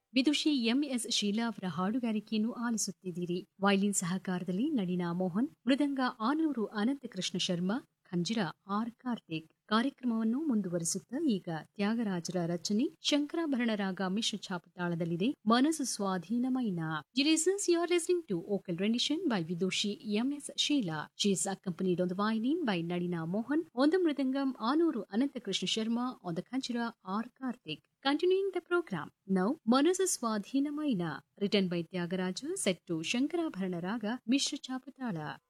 ವಿದುಷಿ MS Sheela ಅವರ ಹಾಡುಗಾರಿಕೆಯನ್ನು ಆಲಿಸುತ್ತಿದ್ದೀರಿ ವೈಲಿನ್ ಸಹಕಾರದಲ್ಲಿ ನಳಿನಾ ಮೋಹನ್ ಮೃದಂಗ ಆನೂರು ಅನಂತಕೃಷ್ಣ ಶರ್ಮಾ ಖಂಜಿರ ಆರ್ ಕಾರ್ತಿಕ್ ಕಾರ್ಯಕ್ರಮವನ್ನು ಮುಂದುವರಿಸುತ್ತಾ ಈಗ ತ್ಯಾಗರಾಜರ ರಚನೆ ಶಂಕರಾಭರಣ ರಾಗ ಮಿಶ್ರ ಛಾಪತಾಳದಲ್ಲಿದೆ ಮನಸ್ಸು ಸ್ವಾಧೀನಮೈನ listeners you are listening to vocal rendition by Vidushi MS Sheela she is accompanied on the violin by Nadina Mohan, on the mridangam Anuru Anantakrishna Sharma, on the kanchira R. Karthik. Continuing the program, now Manasa Swadhina Maina, written by Tyagaraja, set to Shankarabharana Raga, Mishra Chapatala.